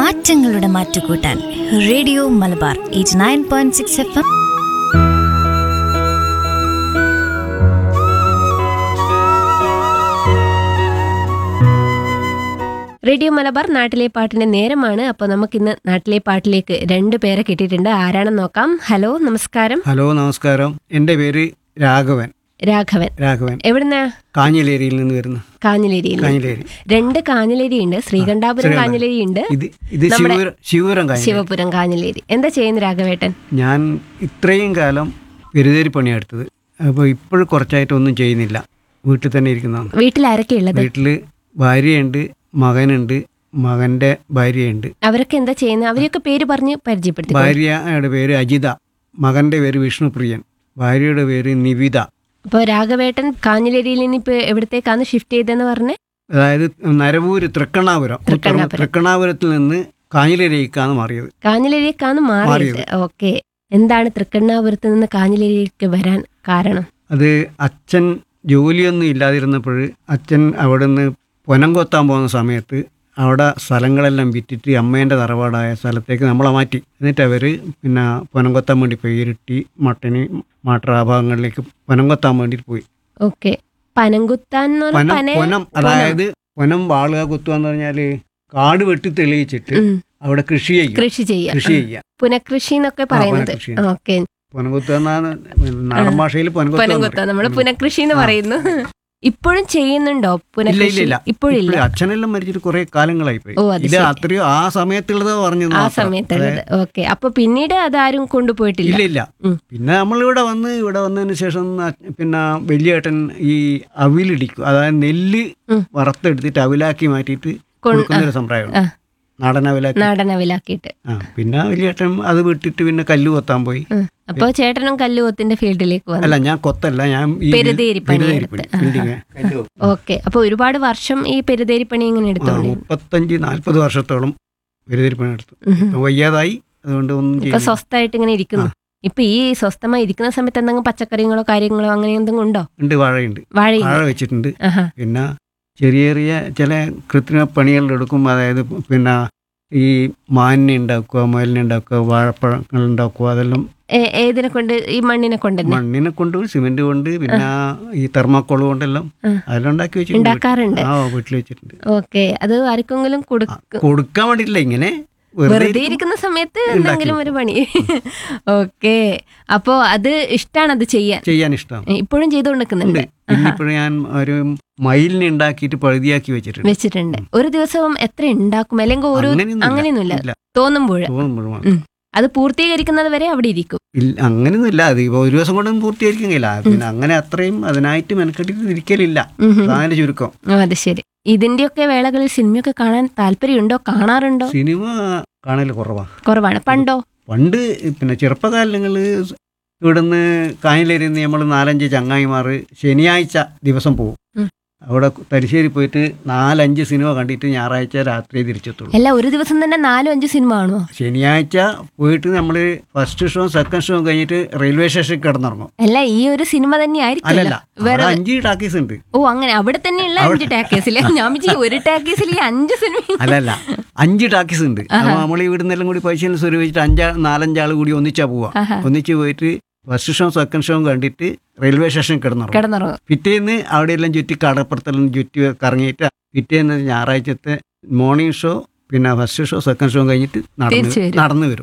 മാറ്റങ്ങളുടെ മാറ്റുകൂട്ടാൻ radio Malabar eight nine point six F M radio Malabar നാട്ടിലെ പാട്ടിന്റെ നേരമാണ് അപ്പോൾ നമുക്കിന്ന് നാട്ടിലെ പാട്ടിലേക്ക് രണ്ട് പേരെ കിട്ടിയിട്ടുണ്ട് ആരാണെന്ന് നോക്കാം ഹലോ നമസ്കാരം ഹലോ നമസ്കാരം എൻ്റെ പേര് രാഘവൻ രാഘവൻ രാഘവൻ എവിടുന്ന കാഞ്ഞിലേരിയിൽ നിന്ന് വരുന്നു കാഞ്ഞിലേരിയിൽ കാഞ്ഞിലേരി രണ്ട് കാഞ്ഞിലേരി ഉണ്ട് ശ്രീകണ്ഠാപുരം ശ്രീകണ്ഠാപുരം. കാഞ്ഞിലേരി ഉണ്ട് ഇത് ഇത് നമ്മുടെ ശിവപുരം ശിവപുരം കാഞ്ഞിലേരി ശിവപുരം കാഞ്ഞിലേരി എന്താ ചെയ്യുന്ന രാഘവേട്ടൻ ഞാൻ ഇത്രയും കാലം പെരുതേരി പണിയെടുത്തത് അപ്പോൾ ഇപ്പോഴും കുറച്ചായിട്ട് ഒന്നും ചെയ്യുന്നില്ല വീട്ടിൽ തന്നെ ഇരിക്കുന്നതാണ് വീട്ടിൽ ആരൊക്കെ ഉള്ളത് വീട്ടിൽ ഭാര്യയുണ്ട് മകനുണ്ട് മകൻ്റെ ഭാര്യയുണ്ട് അവരൊക്കെ എന്താ ചെയ്യുന്നത് അവരെയൊക്കെ പേര് പറഞ്ഞ് പരിചയപ്പെടുത്തി ഭാര്യയുടെ പേര് അജിത മകൻ്റെ പേര് വിഷ്ണുപ്രിയൻ ഭാര്യയുടെ പേര് നിവിത അപ്പോൾ രാഘവേട്ടൻ കാഞ്ഞിലേരിയിൽ നിന്ന് ഇപ്പൊ എവിടത്തേക്കാണ് ഷിഫ്റ്റ് ചെയ്തെന്ന് പറഞ്ഞ് അതായത് നരവൂര് തൃക്കണ്ണാപുരം തൃക്കണ്ണാപുരം. തൃക്കണ്ണാപുരത്തിൽ നിന്ന് കാഞ്ഞിലേരിക്കാണ് മാറിയത് കാഞ്ഞിലേരിക്കാണ് മാറിയത് ഓക്കെ എന്താണ് തൃക്കണ്ണാപുരത്ത് നിന്ന് കാഞ്ഞിലേരിക്ക് വരാൻ കാരണം അത് അച്ഛൻ ജോലിയൊന്നും ഇല്ലാതിരുന്നപ്പോൾ അച്ഛൻ അവിടെ നിന്ന് പൊനം കൊത്താൻ പോകുന്ന സമയത്ത് അവിടെ സ്ഥലങ്ങളെല്ലാം വിറ്റിട്ട് അമ്മേൻ്റെ തറവാടായ സ്ഥലത്തേക്ക് നമ്മളെ മാറ്റി എന്നിട്ട് അവർ പിന്നെ പൊനം കൊത്താൻ വേണ്ടി പോയി ഇരിട്ടി മട്ടന് മാട്ടറ ആ ഭാഗങ്ങളിലേക്ക് പൊനം കൊത്താൻ വേണ്ടിയിട്ട് പോയി ഓക്കെ പനംകുത്താൻ എന്ന് പറഞ്ഞാൽ പൊനം പന പൊനം അതായത് പൊനം വാളുക കുത്തുക എന്ന് പറഞ്ഞാൽ കാട് വെട്ടി തെളിയിച്ചിട്ട് ഉം, അവിടെ കൃഷി ചെയ്യും കൃഷി ചെയ്യാം കൃഷി ചെയ്യുക പുനഃകൃഷി എന്നൊക്കെ പറയുന്നത് പുനഃകൃഷി. ഓക്കെ പൊനം കൊത്തുക എന്നാണ് നാടൻ ഭാഷയിൽ പൊനം കൊത്തുക എന്ന് പുനംകുത്ത പറയും. നമ്മള് പുനഃകൃഷി എന്ന് ആ. പറയുന്നു ഇപ്പോഴും ചെയ്യുന്നുണ്ടോ ഇല്ല ഇല്ല പുനഃകൃഷി ഇല്ല ഇപ്പോഴില്ല ഇപ്പോഴും അച്ഛനെല്ലാം മരിച്ചിട്ട് കുറെ കാലങ്ങളായി പോയി ഓ, അത് ഇത് ശരി. അത്രയോ ആ സമയത്തുള്ളത് പറഞ്ഞു ആ സമയത്തുള്ളത് ഓക്കെ അപ്പൊ പിന്നീട് അതാരും കൊണ്ടുപോയിട്ടില്ല ഇല്ല ഇല്ല ഉം. പിന്നെ നമ്മളിവിടെ വന്ന് ഇവിടെ വന്നതിന് ശേഷം അച്ഛ- പിന്നെ വലിയേട്ടൻ ഈ അവിലിടിക്കും അതായത് നെല്ല് ഉം. വറുത്തെടുത്തിട്ട് അവിലാക്കി മാറ്റിയിട്ട് കൊ- കൊടുക്കുന്ന ഒരു സമ്പ്രദായമുണ്ട് ആ. നാടൻ അവിലാക്കി നാടനവിലാക്കിയിട്ട് ആ പിന്നെ വലിയേട്ടൻ അത് വിട്ടിട്ട് പിന്നെ കല്ല് കൊത്താൻ പോയി അപ്പൊ ചേട്ടനും കല്ലുകൊത്തിന്റെ ഫീൽഡിലേക്ക് വന്നു അല്ല ഞാൻ കൊത്തല്ല ഞാൻ ഈ പെരുതേരി പണി പെരുതേരി എടുത്ത്. പണി. ബിൽഡിങ് കല്ല് കൊത്തും. ഓക്കെ അപ്പൊ ഒരുപാട് വർഷം ഈ പെരുതേരി പണി ഇങ്ങനെ ആ, എടുത്തോണ്ട് മുപ്പത്തഞ്ച് നാല്പത് വർഷത്തോളം പെരുതേരി പണി എടുത്തു ഉം. ഇപ്പൊ വയ്യാതായി അതുകൊണ്ട് ഒന്നും ഇപ്പൊ ചെയ്യുന്നില്ല. സ്വസ്ഥമായിട്ട് ഇങ്ങനെ ഇരിക്കുന്നു ഇപ്പൊ ഈ സ്വസ്ഥമായി ഇരിക്കുന്ന സമയത്ത് എന്തെങ്കിലും പച്ചക്കറികളോ കാര്യങ്ങളോ അങ്ങനെ എന്തെങ്കിലും ഉണ്ടോ ഉണ്ട് വാഴയുണ്ട് വാഴയില്ല വാഴ വെച്ചിട്ടുണ്ട് ആഹാ പിന്നെ ചെറിയ ചെറിയ ചില കൃത്രിമ പണികൾ എടുക്കും അതായത് പിന്നെ ഈ മാനിനെ ഉണ്ടാക്കുക മുയലിനെ ഉണ്ടാക്കുക വാഴപ്പഴങ്ങൾ ഉണ്ടാക്കുക അതെല്ലാം ഏ- ഏതിനെ കൊണ്ട് ഈ മണ്ണിനെ കൊണ്ട് തന്നെ മണ്ണിനെ കൊണ്ട് സിമെന്റ് കൊണ്ട് പിന്നെ ഈ തെർമാക്കോൾ കൊണ്ടെല്ലാം ആ. അതെല്ലാം ഉണ്ടാക്കി വെച്ചിട്ടുണ്ട് ഉണ്ടാക്കാറുണ്ട് ആ വീട്ടിൽ വെച്ചിട്ടുണ്ട് ഓക്കെ അത് ആർക്കെങ്കിലും ആ, കൊടുക്കും കൊടുക്കാൻ വേണ്ടിയില്ല ഇങ്ങനെ വെറുതെ വെറുതെ ഇരിക്കും. ഇരിക്കുന്ന സമയത്ത് ഉണ്ടാക്കി എന്തെങ്കിലും ഒരു പണി ഓക്കെ അപ്പോ അത് ഇഷ്ടാണ് അത് ചെയ്യാൻ ചെയ്യാൻ ഇഷ്ടമാണ് ഇപ്പോഴും ചെയ്തുകൊണ്ടിരിക്കുന്നുണ്ട് പിന്നെ ഇപ്പോഴും ഞാൻ ഒരു മയിലിനെ ഉണ്ടാക്കിയിട്ട് പഴുതിയാക്കി വെച്ചിട്ടുണ്ട് വെച്ചിട്ടുണ്ട് ഒരു ദിവസം എത്ര ഉണ്ടാക്കും അല്ലെങ്കിൽ ഒരു അങ്ങനെയൊന്നുമില്ല. അങ്ങനെയൊന്നുമില്ല ഇല്ല തോന്നുമ്പോൾ തോന്നുമ്പോഴും മാത്രം. ഉം. അത് പൂർത്തീകരിക്കുന്നത് വരെ അവിടെ ഇരിക്കും ഇല്ല അങ്ങനെയൊന്നുമില്ല അത് ഇപ്പോൾ ഒരു ദിവസം കൊണ്ടൊന്നും പൂർത്തീകരിക്കാൻ കഴിയില്ല പിന്നെ അങ്ങനെ അത്രയും അതിനായിട്ട് മെനക്കെട്ടിട്ട് ഇരിക്കലില്ല ഉം ഉം. അതാണ് ചുരുക്കം ആ, അത് ശരി ഇതിന്റെയൊക്കെ വേളകളിൽ സിനിമയൊക്കെ കാണാൻ താല്പര്യമുണ്ടോ കാണാറുണ്ടോ സിനിമ കാണൽ കുറവാണ് കുറവാണ് പണ്ടോ പണ്ട് പിന്നെ ചെറുപ്പകാലങ്ങളിൽ ഇവിടുന്ന് കായലിരുന്ന് നമ്മൾ നാലഞ്ച് ചങ്ങായിമാർ ശനിയാഴ്ച ദിവസം പോകും ഉം. അവിടെ തലശ്ശേരി പോയിട്ട് നാലഞ്ച് സിനിമ കണ്ടിട്ട് ഞായറാഴ്ച രാത്രി തിരിച്ചെത്തുള്ളൂ അല്ല ഒരു ദിവസം തന്നെ നാലും അഞ്ച് സിനിമ കാണുമോ ശനിയാഴ്ച പോയിട്ട് നമ്മൾ ഫസ്റ്റ് ഷോ സെക്കൻഡ് ഷോ കഴിഞ്ഞിട്ട് റെയിൽവേ സ്റ്റേഷനിൽ കിടന്നിറങ്ങും അല്ല ഈ ഒരു സിനിമ തന്നെ അല്ലല്ല ആയിരിക്കുമല്ലോ വേറെ അവിടെ അഞ്ച് ടാക്കീസ് ഉണ്ട് ഓ അങ്ങനെ അവിടെ തന്നെയുള്ള അഞ്ച് ടാക്കേസില് ഞാൻ വിചാരിച്ചു ഒരു ടാക്കേസിൽ ഈ അഞ്ച് സിനിമ അല്ലല്ല അഞ്ച് ടാക്കീസ് ഉണ്ട് അപ്പോൾ നമ്മൾ ഇവിടുന്നെല്ലാം കൂടി പൈസ സ്വരൂപിച്ചിട്ട് അഞ്ചാ നാലഞ്ചാൾ കൂടി ഒന്നിച്ചാ പോവാ ആഹാ. ഒന്നിച്ച് പോയിട്ട് ഫസ്റ്റ് ഷോ സെക്കൻഡ് ഷോ കണ്ടിട്ട് റെയിൽവേ സ്റ്റേഷനിൽ കിടന്നിറങ്ങും കിടന്നുറങ്ങും പിറ്റേന്ന് അവിടെയെല്ലാം ചുറ്റി കടപ്പുറത്തെല്ലാം ചുറ്റി കറങ്ങിയിട്ട് പിറ്റേന്ന് ഞായറാഴ്ചത്തെ മോർണിംഗ് ഷോ പിന്നെ ഫസ്റ്റ് ഷോ സെക്കൻഡ് ഷോ കഴിഞ്ഞിട്ട് നടന്ന് തിരിച്ച് വരും. നടന്നു വരും